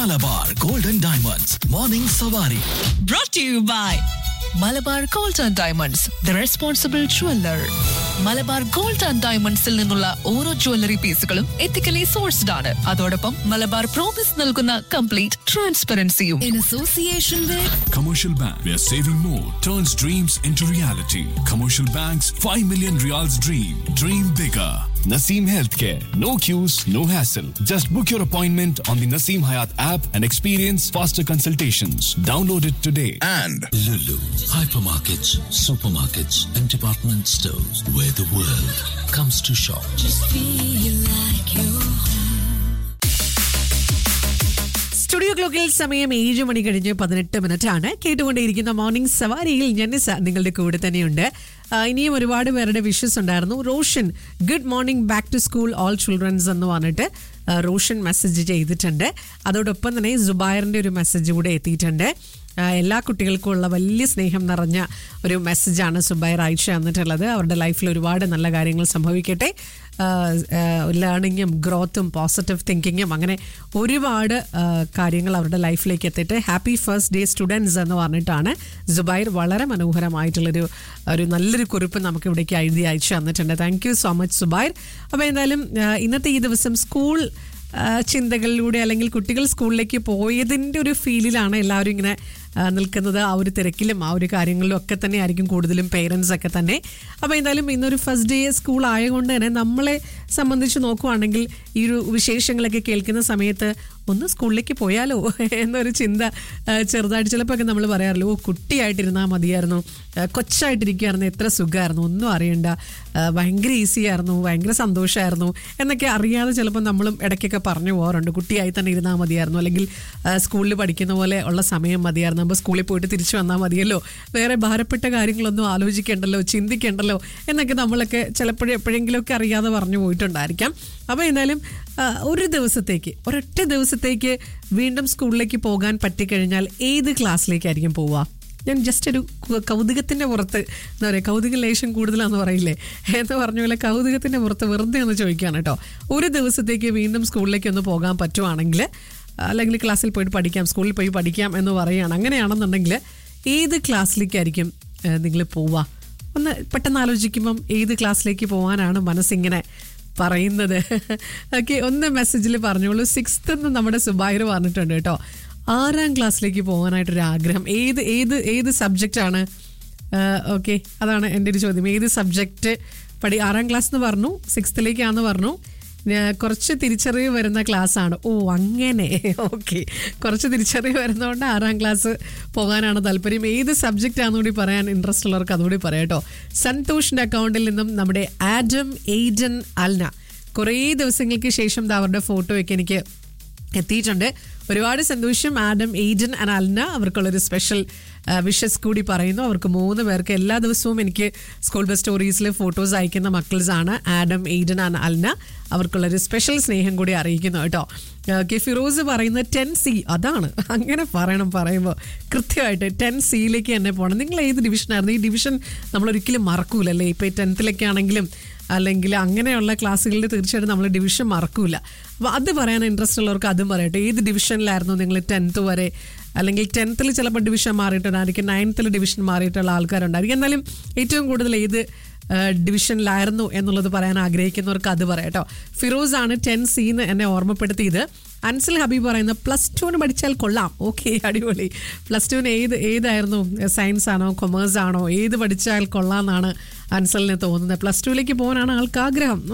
Malabar gold and diamonds morning Savari brought to you by Malabar gold and diamonds the responsible jeweller Malabar gold and ഡയമണ്ട്സിൽ നിന്നുള്ള ഓരോ jewellery പീസുകളും ethically sourced ആണ് അതോടൊപ്പം മലബാർ പ്രോമിസ് നൽകുന്ന കംപ്ലീറ്റ് ട്രാൻസ്പെറൻസിയും in association with Commercial Bank, where saving more turns dreams into reality. Commercial Bank's 5 million reals dream. Dream bigger. Naseem Healthcare. No queues, no hassle. Just book your appointment on the Naseem Hayat app and experience faster consultations. Download it today. and Lulu, hypermarkets, supermarkets, and department stores where the world comes to shop. Studio ക്ലോക്കിൽ സമയം ഏഴ് മണി കഴിഞ്ഞ് പതിനെട്ട് minute ആണ് കേട്ടുകൊണ്ടേയിരിക്കുന്ന morning സവാരിയിൽ Janisa നിങ്ങളുടെ കൂടെ തന്നെയുണ്ട് ആ, ഇനിയും ഒരുപാട് പേരുടെ വിഷസ് ഉണ്ടായിരുന്നു Roshan good morning back to school all childrens എന്ന് പറഞ്ഞിട്ട് ആ, റോഷൻ മെസ്സേജ് ചെയ്തിട്ടുണ്ട് അതോടൊപ്പം തന്നെ സുബൈറിന്റെ ഒരു മെസ്സേജ് കൂടെ എത്തിയിട്ടുണ്ട് ആ, എല്ലാ കുട്ടികൾക്കും ഉള്ള വലിയ സ്നേഹം നിറഞ്ഞ ഒരു മെസ്സേജാണ് സുബൈർ അയച്ചു തന്നിട്ടുള്ളത് അവരുടെ ലൈഫിൽ ഒരുപാട് നല്ല കാര്യങ്ങൾ സംഭവിക്കട്ടെ ലേണിങ്ങും ഗ്രോത്തും പോസിറ്റീവ് തിങ്കിങ്ങും അങ്ങനെ ഒരുപാട് ആ, കാര്യങ്ങൾ അവരുടെ ലൈഫിലേക്ക് എത്തിയിട്ട് ഹാപ്പി ഫസ്റ്റ് ഡേ സ്റ്റുഡൻസ് എന്ന് പറഞ്ഞിട്ടാണ് സുബൈർ വളരെ മനോഹരമായിട്ടുള്ളൊരു ഒരു നല്ലൊരു കുറിപ്പ് നമുക്ക് ഇവിടേക്ക് എഴുതി അയച്ചു തന്നിട്ടുണ്ട് thank you so much Zubair അപ്പോൾ എന്തായാലും ആ, ഇന്നത്തെ ഈ ദിവസം സ്കൂൾ ആ, ചിന്തകളിലൂടെ അല്ലെങ്കിൽ കുട്ടികൾ സ്കൂളിലേക്ക് പോയതിൻ്റെ ഒരു ഫീലിലാണ് എല്ലാവരും ഇങ്ങനെ ആ, നിൽക്കുന്നത് ആ ഒരു തിരക്കിലും ആ ഒരു കാര്യങ്ങളിലും ഒക്കെ തന്നെ ആയിരിക്കും കൂടുതലും പേരൻസ് ഒക്കെ തന്നെ അപ്പോൾ എന്തായാലും ഇന്നൊരു ഫസ്റ്റ് ഡേ സ്കൂൾ ആയതുകൊണ്ട് തന്നെ നമ്മളെ സംബന്ധിച്ച് നോക്കുവാണെങ്കിൽ ഈ ഒരു വിശേഷങ്ങളൊക്കെ കേൾക്കുന്ന സമയത്ത് ഒന്ന് സ്കൂളിലേക്ക് പോയാലോ എന്നൊരു ചിന്ത ആ, ചെറുതായിട്ട് ചിലപ്പോൾ ഒക്കെ നമ്മൾ പറയാറില്ല ഓ കുട്ടിയായിട്ടിരുന്നാൽ മതിയായിരുന്നു ആ, കൊച്ചായിട്ടിരിക്കുകയായിരുന്നു എത്ര സുഖമായിരുന്നു ഒന്നും അറിയണ്ട ആ, ഭയങ്കര ഈസി ആയിരുന്നു ഭയങ്കര സന്തോഷമായിരുന്നു എന്നൊക്കെ അറിയാതെ ചിലപ്പോൾ നമ്മളും ഇടയ്ക്കൊക്കെ പറഞ്ഞു പോകാറുണ്ട് കുട്ടിയായി തന്നെ ഇരുന്നാൽ മതിയായിരുന്നു അല്ലെങ്കിൽ ആ, സ്കൂളിൽ പഠിക്കുന്ന പോലെ ഉള്ള സമയം മതിയായിരുന്നു അപ്പോൾ സ്കൂളിൽ പോയിട്ട് തിരിച്ചു വന്നാൽ മതിയല്ലോ വേറെ ഭാരപ്പെട്ട കാര്യങ്ങളൊന്നും ആലോചിക്കേണ്ടല്ലോ ചിന്തിക്കേണ്ടല്ലോ എന്നൊക്കെ നമ്മളൊക്കെ ചിലപ്പോഴും എപ്പോഴെങ്കിലുമൊക്കെ അറിയാതെ പറഞ്ഞു പോയിട്ടുണ്ടായിരിക്കാം അപ്പോൾ എന്തായാലും ആ, ഒരു ദിവസത്തേക്ക് ഒരൊറ്റ ദിവസത്തേക്ക് വീണ്ടും സ്കൂളിലേക്ക് പോകാൻ പറ്റിക്കഴിഞ്ഞാൽ ഏത് ക്ലാസ്സിലേക്കായിരിക്കും പോവുക ഞാൻ ജസ്റ്റ് ഒരു കു- കൗതുകത്തിന്റെ പുറത്ത് എന്താ പറയുക കൗതുക ലേശം കൂടുതലാന്ന് പറയില്ലേ എന്ന് പറഞ്ഞ പോലെ കൗതുകത്തിന്റെ പുറത്ത് വെറുതെ ഒന്ന് ചോദിക്കുകയാണ് കേട്ടോ ഒരു ദിവസത്തേക്ക് വീണ്ടും സ്കൂളിലേക്ക് ഒന്ന് പോകാൻ പറ്റുവാണെങ്കിൽ അല്ലെങ്കിൽ ക്ലാസ്സിൽ പോയിട്ട് പഠിക്കാം സ്കൂളിൽ പോയി പഠിക്കാം എന്ന് പറയുകയാണ് അങ്ങനെയാണെന്നുണ്ടെങ്കിൽ ഏത് ക്ലാസ്സിലേക്കായിരിക്കും നിങ്ങൾ പോവുക ഒന്ന് പെട്ടെന്ന് ആലോചിക്കുമ്പം ഏത് ക്ലാസ്സിലേക്ക് പോകാനാണ് മനസ്സിങ്ങനെ പറയുന്നത് ഓക്കെ ഒന്ന് മെസ്സേജിൽ പറഞ്ഞോളൂ സിക്സ്ത് എന്ന് നമ്മുടെ സുബൈർ പറഞ്ഞിട്ടുണ്ട് കേട്ടോ ആറാം ക്ലാസ്സിലേക്ക് പോകാനായിട്ടൊരു ആഗ്രഹം ഏത് ഏത് ഏത് സബ്ജക്റ്റാണ് ഓക്കെ അതാണ് എൻ്റെ ഒരു ചോദ്യം ഏത് സബ്ജക്റ്റ് പഠി ആറാം ക്ലാസ് എന്ന് പറഞ്ഞു സിക്സ്ത്തിലേക്കാന്ന് പറഞ്ഞു ഞാൻ കുറച്ച് തിരിച്ചറിവ് വരുന്ന ക്ലാസ് ആണ് ഓ അങ്ങനെ ഓക്കെ കുറച്ച് തിരിച്ചറിവ് വരുന്നതുകൊണ്ട് ആറാം ക്ലാസ് പോകാനാണ് താല്പര്യം ഏത് സബ്ജക്റ്റ് ആണെന്നുകൂടി പറയാൻ ഇൻട്രസ്റ്റ് ഉള്ളവർക്ക് അതുകൂടി പറയാം കേട്ടോ സന്തോഷിന്റെ അക്കൗണ്ടിൽ നിന്നും നമ്മുടെ ആഡം എയ്ഡൻ അൽന കുറേ ദിവസങ്ങൾക്ക് ശേഷം ദാ അവരുടെ ഫോട്ടോയൊക്കെ എനിക്ക് എത്തിയിട്ടുണ്ട് ഒരുപാട് സന്തോഷം ആഡം എയ്ഡൻ ആൻഡ് അൽന അവർക്കുള്ളൊരു സ്പെഷ്യൽ വിഷസ് കൂടി പറയുന്നു അവർക്ക് മൂന്ന് പേർക്ക് എല്ലാ ദിവസവും എനിക്ക് സ്കൂൾ ബസ് സ്റ്റോറീസിൽ ഫോട്ടോസ് അയക്കുന്ന മക്കൾസ് ആണ് ആഡം എയ്ഡൻ ആൻഡ് അൽന അവർക്കുള്ളൊരു സ്പെഷ്യൽ സ്നേഹം കൂടി അറിയിക്കുന്നു കേട്ടോ ഓക്കെ ഫിറോസ് പറയുന്നത് ടെൻ സി അതാണ് അങ്ങനെ പറയണം പറയുമ്പോൾ കൃത്യമായിട്ട് ടെൻ സിയിലേക്ക് തന്നെ പോകണം നിങ്ങൾ ഏത് ഡിവിഷനായിരുന്നു ഈ ഡിവിഷൻ നമ്മൾ ഒരിക്കലും മറക്കൂലല്ലേ ഇപ്പോൾ ഈ ടെൻത്തിലൊക്കെ ആണെങ്കിലും അല്ലെങ്കിൽ അങ്ങനെയുള്ള ക്ലാസ്സുകളിൽ തീർച്ചയായിട്ടും നമ്മൾ ഡിവിഷൻ മറക്കൂല അപ്പോൾ അത് പറയാൻ ഇൻട്രസ്റ്റ് ഉള്ളവർക്ക് അതും പറയട്ടെ ഏത് ഡിവിഷനിലായിരുന്നു നിങ്ങൾ ടെൻത്ത് വരെ അല്ലെങ്കിൽ ടെൻത്തിൽ ചിലപ്പോൾ ഡിവിഷൻ മാറിയിട്ടുണ്ടായിരിക്കും നയൻത്തിൽ ഡിവിഷൻ മാറിയിട്ടുള്ള ആൾക്കാരുണ്ടായിരിക്കും എന്നാലും ഏറ്റവും കൂടുതൽ ഏത് ആ, ഡിവിഷനിലായിരുന്നു എന്നുള്ളത് പറയാൻ ആഗ്രഹിക്കുന്നവർക്ക് അത് പറയാം കേട്ടോ ഫിറോസ് ആണ് ടെൻ സിന്ന് എന്നെ ഓർമ്മപ്പെടുത്തിയത് അൻസൽ ഹബീബ് പറയുന്നത് പ്ലസ് ടുവിന് പഠിച്ചാൽ കൊള്ളാം ഓക്കെ അടിപൊളി പ്ലസ് ടുവിന് ഏത് ഏതായിരുന്നു സയൻസ് ആണോ കൊമേഴ്സ് ആണോ ഏത് പഠിച്ചാൽ കൊള്ളാം എന്നാണ് അൻസലിന് തോന്നുന്നത് പ്ലസ് ടുവിലേക്ക് പോകാനാണ് ആൾക്ക് ആഗ്രഹം